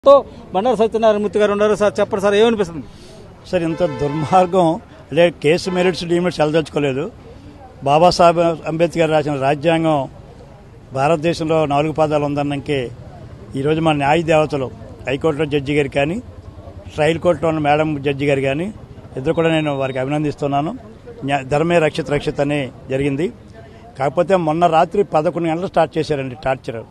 తో బండారు సత్యనారాయణమూర్తి గారు ఉన్నారు సార్ చెప్పండి సార్ ఏమనిపిస్తుంది సార్ ఇంత దుర్మార్గం లే కేసు మెరిట్స్ డిమెరిట్స్ వెళ్ళదలుచుకోలేదు బాబాసాహెబ్ అంబేద్కర్ రాసిన రాజ్యాంగం భారతదేశంలో నాలుగు పాదాలు ఉందన్నాకే ఈరోజు మన న్యాయ దేవతలు హైకోర్టులో జడ్జి గారు కానీ ట్రయల్ కోర్టులో ఉన్న మేడం జడ్జి గారు కానీ ఇద్దరు కూడా నేను వారికి అభినందిస్తున్నాను న్యా- ధర్మే రక్షిత రక్షిత అని జరిగింది కాకపోతే మొన్న రాత్రి పదకొండు గంటలు స్టార్ట్ చేశారండి టార్చర్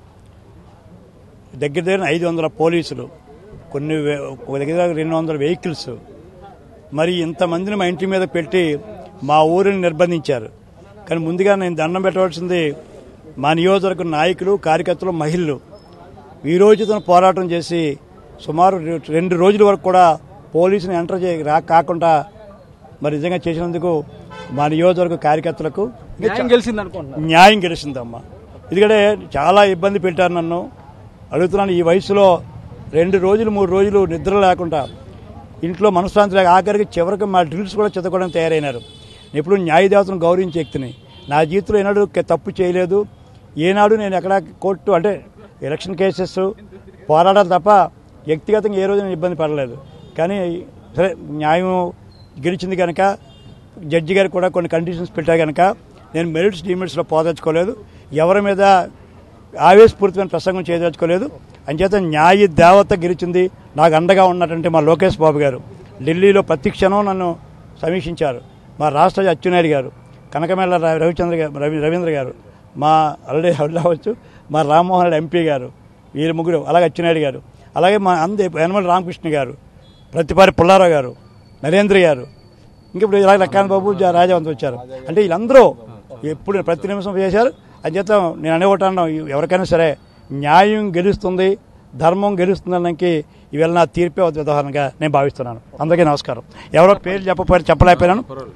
దగ్గర దగ్గర ఐదు వందల పోలీసులు కొన్ని వే- ఒక దగ్గర దగ్గర రెండు వందల వెహికల్స్ మరి ఇంతమందిని మా ఇంటి మీద పెట్టి మా ఊరిని నిర్బంధించారు కానీ ముందుగా నేను దండం పెట్టవలసింది మా నియోజకవర్గ నాయకులు కార్యకర్తలు మహిళలు ఈ రోజుతో పోరాటం చేసి సుమారు రె- రెండు రోజుల వరకు కూడా పోలీసుని ఎంటర్ చేయ రా కాకుండా మరి నిజంగా చేసినందుకు మా నియోజకవర్గ కార్యకర్తలకు ఇంకా న్యాయం గెలిచింది అనుకుంటున్నాను న్యాయం గెలిచిందమ్మా ఎందుకంటే చాలా ఇబ్బంది పెట్టారు నన్ను అడుగుతున్నాను ఈ వయసులో రెండు రోజులు మూడు రోజులు నిద్ర లేకుండా ఇంట్లో మనశ్శాంతి లేక ఆఖరికి చివరికి మా డ్రిల్స్ కూడా చెతకోవడం తయారైనారు నేను ఎప్పుడు న్యాయదేవతను గౌరవించే వ్యక్తిని నా జీవితంలో ఏనాడు కె- తప్పు చేయలేదు ఏనాడు నేను ఎక్కడ కోర్టు అంటే ఎలక్షన్ కేసెస్ పోరాడాలి తప్ప వ్యక్తిగతంగా ఏ రోజు నేను ఇబ్బంది పడలేదు కానీ సరే న్యాయం గెలిచింది కనుక జడ్జి గారు కూడా కొన్ని కండిషన్స్ పెట్టారు కనుక నేను మెరిట్స్ డిమెరిట్స్లో పోదలుచుకోలేదు ఎవరి మీద ఆవేశపూరితమైన ప్రసంగం చేయదలుచుకోలేదు అంచేత న్యాయ దేవత గెలిచింది నాకు అండగా ఉన్నటువంటి మా లోకేష్ బాబు గారు ఢిల్లీలో ప్రతి క్షణం నన్ను సమీక్షించారు మా రాష్ట్ర అచ్చెన్నాయుడు గారు కనకమేళ ర- రవిచంద్ర గారు రవి రవీంద్ర గారు మా అల్లుడే అవ్వచ్చు మా రామ్మోహన్ రెడ్డి ఎంపీ గారు వీళ్ళ ముగ్గురు అలాగే అచ్చెన్నాయుడు గారు అలాగే మా అందే యనమల రామకృష్ణ గారు ప్రతిపారి పుల్లారావు గారు నరేంద్ర గారు ఇంక ఇప్పుడు ఇలా లక్కాన్ బాబు జా- రాజావంత్ వచ్చారు అంటే వీళ్ళందరూ ఎప్పుడు ప్రతి నిమిషం చేశారు అని చేత నేను అనేవటాను ఎవరికైనా సరే న్యాయం గెలుస్తుంది ధర్మం గెలుస్తుందనకి ఇవాళ నా తీర్పే ఉదాహరణగా నేను భావిస్తున్నాను అందరికీ నమస్కారం ఎవరో పేర్లు చెప్పపోయారు చెప్పలేకపోయాను